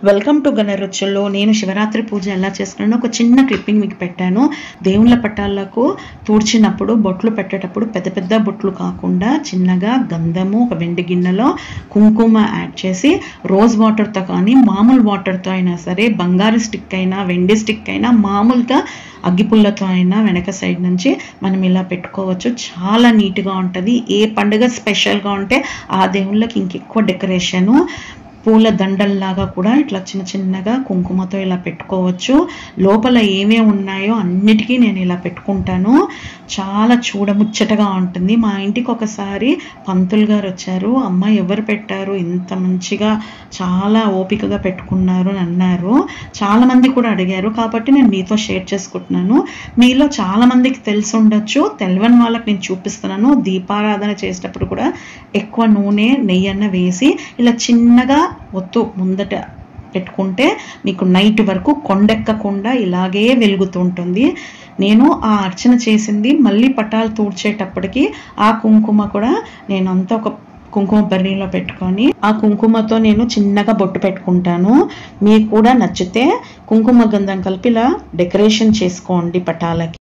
welcome to గణరుచుల్లో నేను శివరాత్రి పూజ ఎలా చేసుకున్నానో ఒక చిన్న క్లిప్పింగ్ మీకు పెట్టాను దేవుళ్ళ పటాలకు తూడ్చినప్పుడు బొట్లు పెట్టేటప్పుడు పెద్ద పెద్ద బొట్లు కాకుండా చిన్నగా గంధము ఒక వెండి గిన్నెలో కుంకుమ యాడ్ చేసి రోజ్ వాటర్తో కానీ మామూలు వాటర్తో అయినా సరే బంగారు స్టిక్ అయినా వెండి స్టిక్ అయినా మామూలుగా అగ్గిపుల్లతో అయినా వెనక సైడ్ నుంచి మనం ఇలా పెట్టుకోవచ్చు చాలా నీట్గా ఉంటుంది ఏ పండుగ స్పెషల్గా ఉంటే ఆ దేవుళ్ళకి ఇంకెక్కువ డెకరేషను పూల దండల్లాగా కూడా ఇట్లా చిన్న చిన్నగా కుంకుమతో ఇలా పెట్టుకోవచ్చు లోపల ఏమేమి ఉన్నాయో అన్నిటికీ నేను ఇలా పెట్టుకుంటాను చాలా చూడముచ్చటగా ఉంటుంది మా ఇంటికి ఒకసారి పంతులు గారు వచ్చారు అమ్మ ఎవరు పెట్టారు ఇంత మంచిగా చాలా ఓపికగా పెట్టుకున్నారు అని అన్నారు చాలా మంది కూడా అడిగారు కాబట్టి నేను మీతో షేర్ చేసుకుంటున్నాను మీలో చాలా మందికి తెలిసి ఉండొచ్చు తెలియని వాళ్ళకి నేను చూపిస్తున్నాను దీపారాధన చేసేటప్పుడు కూడా ఎక్కువ నూనె నెయ్యి అన్న వేసి ఇలా చిన్నగా ఒత్తు ముందట పెట్టుకుంటే మీకు నైట్ వరకు కొండెక్కకుండా ఇలాగే వెలుగుతుంటుంది నేను ఆ అర్చన చేసింది మళ్ళీ పటాలు తూడ్చేటప్పటికి ఆ కుంకుమ కూడా నేను అంతా ఒక కుంకుమ బర్రీలో పెట్టుకొని ఆ కుంకుమతో నేను చిన్నగా బొట్టు పెట్టుకుంటాను మీకు కూడా నచ్చితే కుంకుమ గంధం కలిపి ఇలా డెకరేషన్ చేసుకోండి పటాలకి